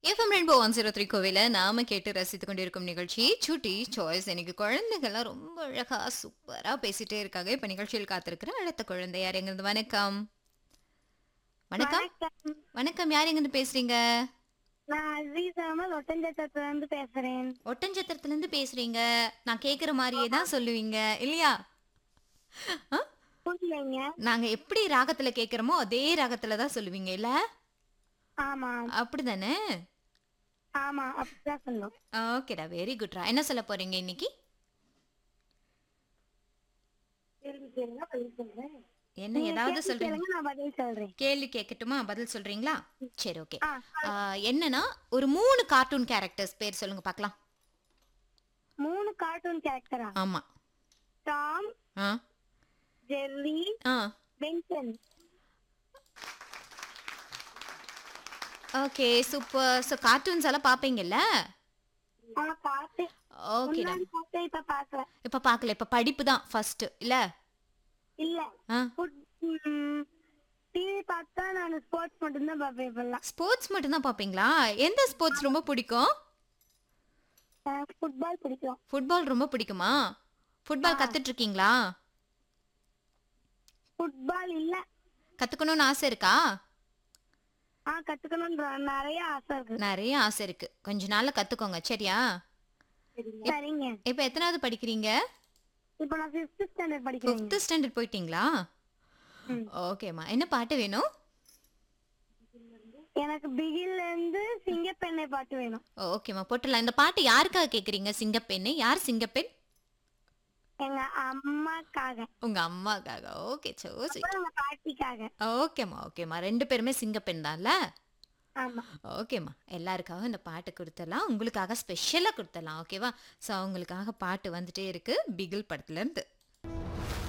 FM Rainbow one zero three கோவில நாம கேட்டு ரசித்து கொண்டிருக்கும் நிகழ்ச்சி சுட்டி சாய்ஸ் இன்னைக்கு குழந்தைகள்லாம் ரொம்ப அழகா சூப்பரா பேசிட்டே இருக்காங்க இப்ப நிகழ்ச்சியில் காத்திருக்கிற அடுத்த குழந்தை யார் எங்கிருந்து வணக்கம் வணக்கம் வணக்கம் வணக்கம் யார் எங்கிருந்து பேசுறீங்க நான் அசீஸ் அகமது ஒட்டஞ்சத்திரத்துல இருந்து பேசுறேன் ஒட்டஞ்சத்திரத்துல இருந்து பேசுறீங்க நான் கேக்குற மாதிரியே தான் சொல்லுவீங்க இல்லையா ஆ? புரியலைங்க நாங்க எப்படி ராகத்துல கேக்குறோமோ அதே ராகத்துல தான் சொல்லுவீங்க இல்ல ஆமா அப்படிதானே ஆமா அப்படிதான் சொன்னோம் ஓகேடா வெரி குட்ரா என்ன சொல்ல போறீங்க இன்னைக்கு கேள்வி கேளுங்க பதில் சொல்றேன் என்ன ஏதாவது கேள்வி சொல்றீங்க கேளுங்க நான் பதில் சொல்றேன் கேள்வி கேட்கட்டுமா பதில் சொல்றீங்களா சரி ஓகே ஆ, என்னன்னா ஒரு மூணு கார்ட்டூன் கேரக்டர்ஸ் பேர் சொல்லுங்க பார்க்கலாம் மூணு கார்ட்டூன் கேரக்டரா ஆமா டாம் ஆ ஜெர்ரி ஆ Benson okay super so cartoons எல்லாம் பார்ப்பீங்கல்ல நான் பார்த்தேன் ஓகேடா முன்னாடி பார்த்தேன் இப்ப பாக்கல இப்போ பார்க்கல இப்போ படிப்பு தான் ஃபர்ஸ்ட் இல்ல இல்ல ஆ டிவி பார்த்தா நான் ஸ்போர்ட்ஸ் மட்டும் தான் பார்ப்பேன் இப்பெல்லாம் ஸ்போர்ட்ஸ் மட்டும்தான் பார்ப்பீங்களா எந்த ஸ்போர்ட்ஸ் ரொம்ப பிடிக்கும் ஃபுட்பால் பிடிக்கும் ஃபுட்பால் ரொம்ப பிடிக்குமா ஃபுட்பால் கத்துட்டு இருக்கீங்களா ஃபுட்பால் இல்ல கத்துக்கணும்னு ஆசை இருக்கா ஆ கத்துக்கணும்ன்ற நிறைய ஆசை இருக்கு நிறைய ஆசை இருக்கு கொஞ்ச நாள்ல கத்துக்கோங்க சரியா சரிங்க இப்போ எத்தனாவது படிக்கிறீங்க இப்ப நான் ஃபிஃப்த் ஸ்டாண்டர்ட் படிக்கிறேன் ஃபிஃப்த் ஸ்டாண்டர்ட் போயிட்டீங்களா ம். ஓகேம்மா என்ன பாட்டு வேணும் எனக்கு பிகில்ல இருந்து சிங்கப்பெண்ணை பாட்டு வேணும் ஓகேம்மா போட்டுடலாம் இந்த பாட்டு யாருக்காக கேக்குறீங்க சிங்கப்பெண்ணு யார் சிங்கப்பெண் எங்க அம்மாக்காக உங்க அம்மாக்காக ஓகே சோ sweet. அப்புறம் எங்க பாட்டிக்காக ஓகேம்மா ஓகேம்மா ரெண்டு பேருமே சிங்கப்பெண் தான்ல ஆமா ஓகேம்மா எல்லாருக்காகவும் இந்த பாட்டு கொடுத்துடலாம் உங்களுக்காக ஸ்பெஷலாக கொடுத்துடலாம் ஓகேவா ஸோ அவங்களுக்காக பாட்டு வந்துட்டே இருக்கு பிகில் படத்துல இருந்து